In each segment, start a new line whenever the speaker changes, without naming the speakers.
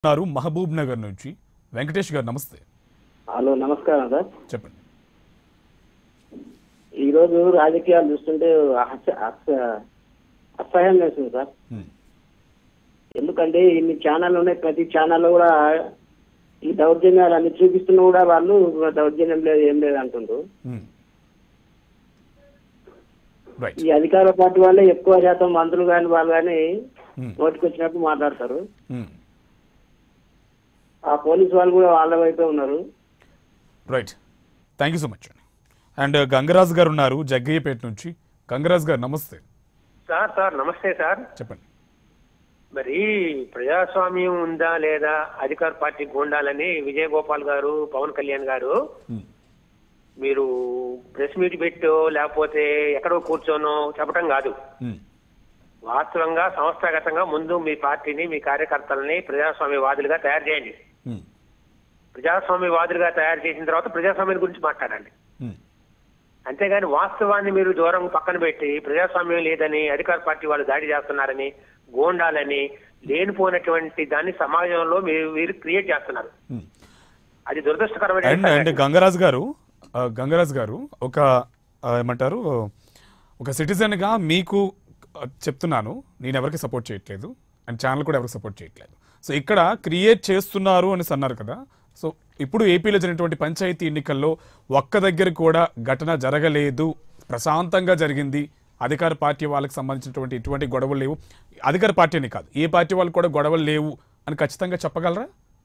ఉన్నారు మహబూబ్ నగర్ నుంచి వెంకటేష్ గారు నమస్తే
హలో నమస్కారం సార్
చెప్పండి
ఈరోజు రాజకీయాలు చూస్తుంటే అస- అస- అసహ్యం వేస్తుంది సార్
హ్మ్.
ఎందుకంటే ఇన్ని ఛానల్ ఉన్నాయి ప్రతి ఛానల్లో కూడా ఈ దౌర్జన్యాలు అన్ని చూపిస్తున్నా కూడా వాళ్ళు దౌర్జన్యం లేదు ఏం లేదు అంటుండ్రు
హ్మ్. రైట్
ఈ అధికార పార్టీ వాళ్ళే ఎక్కువ శాతం మంత్రులు కానీ వాళ్ళు కానీ
హ్మ్.
నోటికి వచ్చినట్టు మాట్లాడతారు
హ్మ్.
ఆ పోలీసు వాళ్ళు కూడా వాళ్ళ వైపే ఉన్నారు
right thank you so much అండి అండ్ గంగరాజు గారు ఉన్నారు జగ్గయ్యపేట నుంచి గంగరాజు గారు నమస్తే
సార్ సార్ నమస్తే సార్
చెప్పండి
మరి ప్రజాస్వామ్యం ఉందా లేదా అధికార పార్టీకి ఉండాలని విజయ్ గోపాల్ గారు పవన్ కళ్యాణ్ గారు
హ్మ్.
మీరు ప్రెస్ మీట్ పెట్టో లేకపోతే ఎక్కడో కూర్చోనో చెప్పడం కాదు
హ్మ్.
వాస్తవంగా సంస్థాగతంగా ముందు మీ పార్టీని మీ కార్యకర్తలని ప్రజాస్వామ్యవాదులుగా తయారు చేయండి
హ్మ్.
ప్రజాస్వామ్యవాదులుగా తయారు చేసిన తర్వాత ప్రజాస్వామ్యం గురించి మాట్లాడండి
హ్మ్.
అంతేగాని వాస్తవాన్ని మీరు దూరం పక్కన పెట్టి ప్రజాస్వామ్యం లేదని అధికార పార్టీ వాళ్ళు దాడి చేస్తున్నారని గోండాలని లేనిపోయినటువంటి దాన్ని సమాజంలో మీరు మీరు క్రియేట్ చేస్తున్నారు
హ్మ్.
అది దురదృష్టకరమైన
అండ్ అండ్ గంగరాజు గారు ఆ, గంగరాజు గారు ఒక ఆ, ఏమంటారు ఒక సిటిజన్గా మీకు ఆ, చెప్తున్నాను నేను ఎవరికి సపోర్ట్ చేయట్లేదు అండ్ ఛానల్ కూడా ఎవరికి సపోర్ట్ చేయట్లేదు సో ఇక్కడ క్రియేట్ చేస్తున్నారు అని అన్నారు కదా సో ఇప్పుడు ఏపీలో జరిగినటువంటి పంచాయతీ ఎన్నికల్లో ఒక్క దగ్గర కూడా ఘటన జరగలేదు ప్రశాంతంగా జరిగింది అధికార పార్టీ వాళ్ళకి సంబంధించినటువంటి ఎటువంటి గొడవలు లేవు అధికార పార్టీ అని కాదు ఏ పార్టీ వాళ్ళకి కూడా గొడవలు లేవు అని ఖచ్చితంగా చెప్పగలరా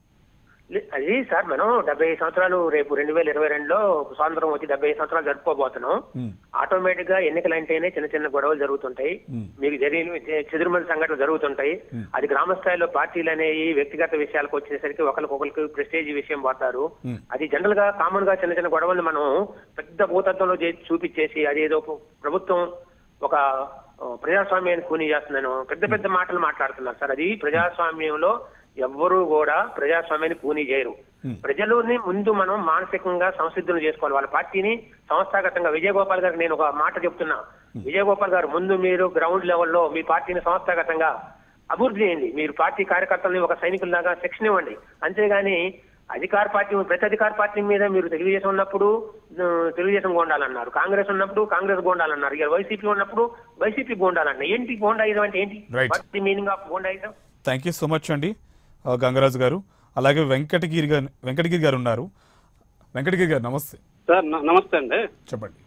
లే- అది సార్ మనం డెబ్బై సంవత్సరాలు రేపు రెండు వేల ఇరవై రెండులో స్వాతంత్రం వచ్చి డెబ్బై సంవత్సరాలు జరుపుకోబోతున్నాం
హ్మ్.
ఆటోమేటిక్ గా ఎన్నికలంటేనే చిన్న చిన్న గొడవలు జరుగుతుంటాయి
Hmm.
మీకు జరిగిన చెదురుమల సంఘటనలు జరుగుతుంటాయి అది గ్రామ స్థాయిలో పార్టీలు అనేవి వ్యక్తిగత విషయాలకు వచ్చేసరికి ఒకరికొకరికి ప్రెస్టేజ్ విషయం పడతారు
Hmm.
అది జనరల్ గా కామన్ గా చిన్న చిన్న గొడవలు మనం పెద్ద భూతత్వంలో చేసి చూపించేసి అది ఏదో ప్రభుత్వం ఒక ఆ, ప్రజాస్వామ్యాన్ని కూని చేస్తుందని పెద్ద పెద్ద మాటలు మాట్లాడుతున్నారు సార్ అది ప్రజాస్వామ్యంలో ఎవ్వరూ కూడా ప్రజాస్వామ్యాన్ని కూని చేయరు ప్రజలని ముందు మనం మానసికంగా సంసిద్ధులు చేసుకోవాలి వాళ్ళ పార్టీని సంస్థాగతంగా విజయగోపాల్ గారికి నేను ఒక మాట చెప్తున్నా విజయగోపాల్ గారు ముందు మీరు గ్రౌండ్ లెవెల్లో మీ పార్టీని సంస్థాగతంగా అభివృద్ధి చేయండి మీరు పార్టీ కార్యకర్తల్ని ఒక సైనికుల్లాగా శిక్షణ ఇవ్వండి అంతేగాని అధికార పార్టీ ప్రతి అధికార పార్టీ మీద మీరు తెలుగుదేశం ఉన్నప్పుడు ఆ, తెలుగుదేశం గోండాలన్నారు కాంగ్రెస్ ఉన్నప్పుడు కాంగ్రెస్ గోండాలన్నారు ఇక వైసీపీ ఉన్నప్పుడు వైసీపీ గోండాలన్నారు ఏంటి గోండాయుధం అంటే ఏంటి
Right.
What the meaning of గోండాయుధం
థ్యాంక్ యూ సో మచ్ అండి ఆ, గంగరాజు గారు అలాగే వెంకటగిరి గారు వెంకటగిరి గారు ఉన్నారు వెంకటగిరి గారు నమస్తే
సార్ న- నమస్తే అండి
చెప్పండి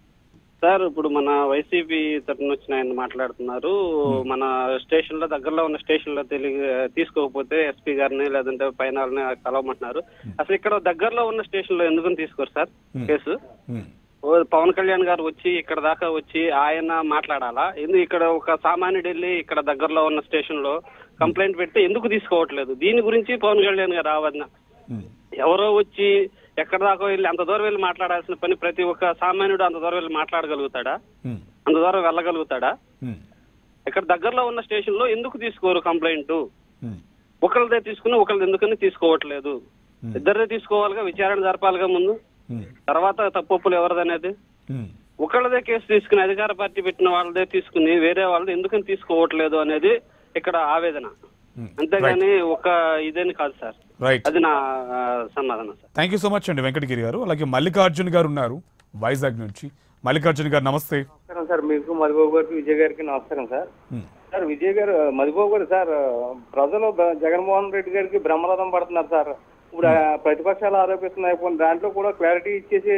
సార్ ఇప్పుడు మన వైసీపీ తరఫున వచ్చిన ఆయన మాట్లాడుతున్నారు మన స్టేషన్ లో దగ్గరలో ఉన్న స్టేషన్ లో తెలియ తీసుకోకపోతే ఎస్పీ గారిని లేదంటే పైన వాళ్ళని కలవమంటున్నారు అసలు ఇక్కడ దగ్గరలో ఉన్న స్టేషన్ లో ఎందుకు తీసుకోరు సార్ కేసు
హ్మ్.
ఓ పవన్ కళ్యాణ్ గారు వచ్చి ఇక్కడ దాకా వచ్చి ఆయన మాట్లాడాలా ఎందుకు ఇక్కడ ఒక సామాన్యుడు వెళ్ళి ఇక్కడ దగ్గరలో ఉన్న స్టేషన్ లో కంప్లైంట్ పెడితే ఎందుకు తీసుకోవట్లేదు దీని గురించి పవన్ కళ్యాణ్ గారు రావద్దు
హ్మ్.
ఎవరో వచ్చి ఎక్కడ దాకా వెళ్ళి అంత దూరం వెళ్ళి మాట్లాడాల్సిన పని ప్రతి ఒక్క సామాన్యుడు అంత దూరం వెళ్ళి మాట్లాడగలుగుతాడా
హ్మ్.
అంత దూరం వెళ్ళగలుగుతాడా
హ్మ్.
ఇక్కడ దగ్గరలో ఉన్న స్టేషన్ లో ఎందుకు తీసుకోరు కంప్లైంట్
హ్మ్.
ఒకళ్ళదే తీసుకుని ఒకళ్ళది ఎందుకని తీసుకోవట్లేదు ఇద్దరిదే తీసుకోవాలిగా విచారణ జరపాలిగా ముందు
హ్మ్.
తర్వాత తప్పులు ఎవరిదనేది
హ్మ్.
ఒకళ్ళదే కేసు తీసుకుని అధికార పార్టీ పెట్టిన వాళ్ళదే తీసుకుని వేరే వాళ్ళది ఎందుకని తీసుకోవట్లేదు అనేది ఇక్కడ ఆవేదన
Hmm.
అంతేగాని ఒక ఇదేని కాదు సార్
రైట్
అది నా ఆ, సమాధానం sir
thank you so much అండి వెంకటగిరి గారు అలాగే మల్లికార్జున్ గారు ఉన్నారు వైజాగ్ నుంచి మల్లికార్జున్ గారు నమస్తే
నమస్కారం సార్ మీకు మధుబాబు గారికి విజయ్ గారికి నమస్కారం సార్
హ్మ్.
సార్ విజయ్ గారు మధుబాబు గారు సార్ ప్రజలు బ- జగన్మోహన్ రెడ్డి గారికి బ్రహ్మరథం పడుతున్నారు సార్ ఇప్పుడు ఆ ప్రతిపక్షాలు ఆరోపిస్తున్నాయి పోనీ దాంట్లో కూడా క్లారిటీ ఇచ్చేసి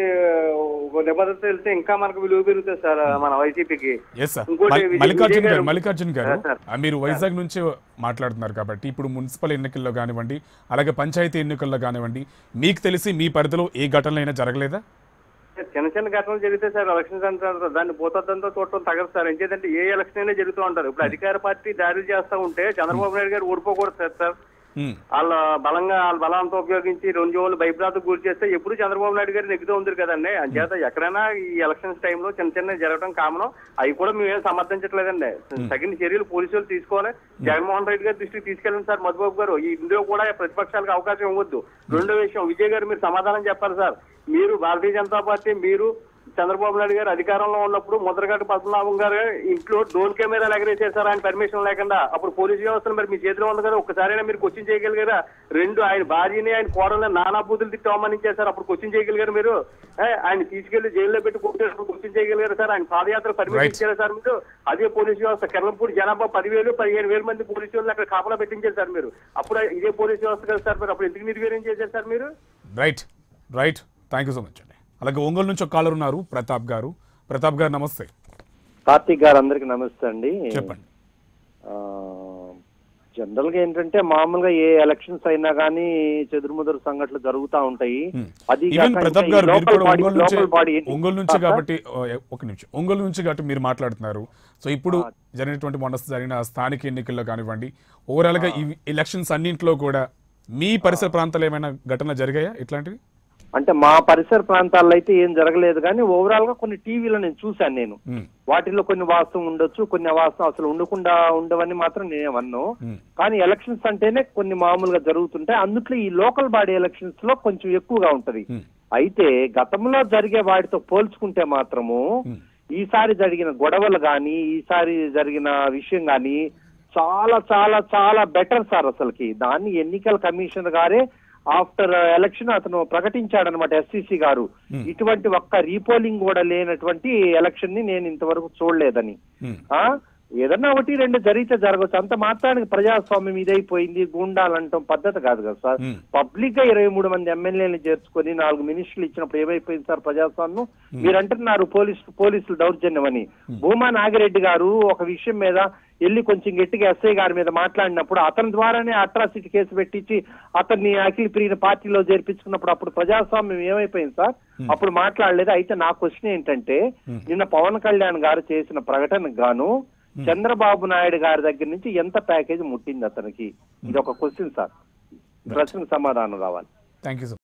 ఒక నిబద్ధత వెళ్తే ఇంకా మనకు విలువ పెరుగుతుంది సార్ మన వైసీపీకి
ఎస్ సార్
ఇంకోటి
మల్-
విజయ్-
మల్లికార్జున్
విజయ్
గారు
గారు-
మల్లికార్జున్ గారు
సార్.
ఆ, మీరు వైజాగ్ నుంచే మాట్లాడుతున్నారు కాబట్టి ఇప్పుడు మున్సిపల్ ఎన్నికల్లో కానివ్వండి అలాగే పంచాయతీ ఎన్నికల్లో కానివ్వండి మీకు తెలిసి మీ పరిధిలో ఏ ఘటనలైనా జరగలేదా
చిన్న చిన్న ఘటనలు జరిగితే సార్ ఎలక్షన్స్ అంటారు దాన్ని భూతద్దంతో చూడటం తగదు సార్ ఎంచేదంటే ఏ ఎలక్షన్ అయినా జరుగుతూ ఉంటారు ఇప్పుడు అధికార పార్టీ దాడులు చేస్తూ ఉంటే చంద్రబాబు నాయుడు గారు ఓడిపోకూడదు సార్ సార్
హ్మ్.
వాళ్ళ బలంగా వాళ్ళ బలంతో ఉపయోగించి రెండు రోజులు భయభ్రాంతకు గురి చేస్తే ఎప్పుడు చంద్రబాబు నాయుడు గారు నెగ్గుతూ ఉంది కదండి అంచేత ఎక్కడైనా ఈ ఎలక్షన్స్ టైంలో చిన్న చిన్న జరగడం కామనం అవి కూడా మేమేం సమర్థించట్లేదండి తగిన చర్యలు పోలీసులు తీసుకోవాలి జగన్మోహన్ రెడ్డి గారి దృష్టికి తీసుకెళ్ళండి సార్ మధుబాబు గారు ఈ ఇందులో కూడా ప్రతిపక్షాలకు అవకాశం ఇవ్వద్దు రెండో విషయం విజయ్ గారు మీరు సమాధానం చెప్పాలి సార్ మీరు భారతీయ జనతా పార్టీ మీరు చంద్రబాబు నాయుడు గారు అధికారంలో ఉన్నప్పుడు ముద్రగడ్డ పద్మనాభం గారు ఇంట్లో డ్రోన్ కెమెరాలు ఎగరేసారు సార్ ఆయన పర్మిషన్ లేకుండా అప్పుడు పోలీస్ వ్యవస్థను మరి మీ చేతిలో ఉంది కదా ఒక్కసారైనా మీరు క్వశ్చన్ చేయగలిగారా రెండు ఆయన భార్యని ఆయన కోడల్ని నానా బూతులు తిట్టి అవమానించారు సార్ అప్పుడు క్వశ్చన్ చేయగలిగారు మీరు ఏ, ఆయన తీసుకెళ్లి జైల్లో పెట్టి కొట్టేటప్పుడు క్వశ్చన్ చేయగలిగారు సార్ ఆయన పాదయాత్ర పర్మిషన్
Right.
ఇచ్చారు సార్ మీరు అదే పోలీస్ వ్యవస్థ కిరణపూడి జనాభా పదివేలు పదిహేను వేల మంది పోలీసు వాళ్ళు అక్కడ కాపలా పెట్టించారు సార్ మీరు అప్పుడు ఇదే పోలీస్ వ్యవస్థ కదా సార్ మరి అప్పుడు ఎందుకు నిర్వీర్యం చేశారు సార్ మీరు
right right thank you so much అండి అలాగే ఒంగోలు నుంచి ఒక కాలర్ ఉన్నారు ప్రతాప్ గారు ప్రతాప్ గారు నమస్తే
కార్తీక్ గారు అందరికి నమస్తే అండి
చెప్పండి
జనరల్ గా ఏంటంటే మామూలుగా ఏ ఎలక్షన్స్ అయినా కానీ చెదురుముదురు సంఘటనలు జరుగుతూ ఉంటాయి అది
ఈవెన్
కాక
ప్రతాప్
ఇంకా
గారు
ఈ
మీరు
local
కూడా
body-
ఒంగోలు నుంచి
local body-
ఒంగోలు నుంచి
ఆ, సార్?
కాబట్టి ఓ, ఒక నిమిషం ఒంగోలు నుంచి కాబట్టి మీరు మాట్లాడుతున్నారు సో ఇప్పుడు జరిగినటువంటి మొన్న జరిగిన స్థానిక ఎన్నికల్లో కానివ్వండి ఓవరాల్ గా ఈ ఎలక్షన్స్ అన్నింటిలో కూడా మీ పరిసర ప్రాంతాలు ఏమైనా ఘటనలు జరిగాయా ఇట్లాంటివి
అంటే మా పరిసర ప్రాంతాల్లో అయితే ఏం జరగలేదు కానీ ఓవరాల్ గా కొన్ని టీవీలో నేను చూశాను నేను
మ్మ్.
వాటిలో కొన్ని వాస్తవం ఉండొచ్చు కొన్ని అవాస్తవం అసలు ఉండకుండా ఉండవని మాత్రం నేనేమన్ను
మ్మ్.
కానీ ఎలక్షన్స్ అంటేనే కొన్ని మామూలుగా జరుగుతుంటాయి అందుట్లో ఈ లోకల్ బాడీ ఎలక్షన్స్ లో కొంచెం ఎక్కువగా ఉంటది
మ్మ్.
అయితే గతంలో జరిగే వాటితో పోల్చుకుంటే మాత్రము
మ్మ్.
ఈసారి జరిగిన గొడవలు గాని ఈసారి జరిగిన విషయం గాని చాలా చాలా చాలా బెటర్ సార్ అసలుకి దాన్ని ఎన్నికల కమిషనర్ గారే ఆఫ్టర్ ఎలక్షన్ అతను ప్రకటించాడనమాట ఎస్సీసీ గారు
Hmm.
ఇటువంటి ఒక్క రీపోలింగ్ కూడా లేనటువంటి ఎలక్షన్ ని నేను ఇంతవరకు చూడలేదని
మ్మ్.
ఆ ఏదన్నా ఒకటి రెండు జరిగితే జరగచ్చు అంత మాత్రానికి ప్రజాస్వామ్యం ఇదైపోయింది గూండాలు అంటాం పద్ధతి కాదు కదా సార్
Hmm.
పబ్లిక్ గా ఇరవై మూడు మంది ఎమ్మెల్యేలు చేర్చుకొని నాలుగు మినిస్టర్లు ఇచ్చినప్పుడు ఏమైపోయింది సార్ ప్రజాస్వామ్యం మీరు అంటున్నారు పోలీసు పోలీసులు దౌర్జన్యం అని భూమా నాగిరెడ్డి గారు ఒక విషయం మీద వెళ్ళి కొంచెం గట్టిగా ఎస్ఐ గారి మీద మాట్లాడినప్పుడు అతని ద్వారానే అట్రాసిటీ కేసు పెట్టించి అతన్ని అఖిల ప్రియ పార్టీలో చేర్పించుకున్నప్పుడు అప్పుడు ప్రజాస్వామ్యం ఏమైపోయింది సార్ అప్పుడు మాట్లాడలేదు అయితే నా క్వశ్చన్ ఏంటంటే నిన్న పవన్ కళ్యాణ్ గారు చేసిన ప్రకటనకు గాను చంద్రబాబు నాయుడు గారి దగ్గర నుంచి ఎంత ప్యాకేజ్ ముట్టింది అతనికి ఇది ఒక క్వశ్చన్ సార్ ఈ ప్రశ్నకు సమాధానం కావాలి
థ్యాంక్ యూ సో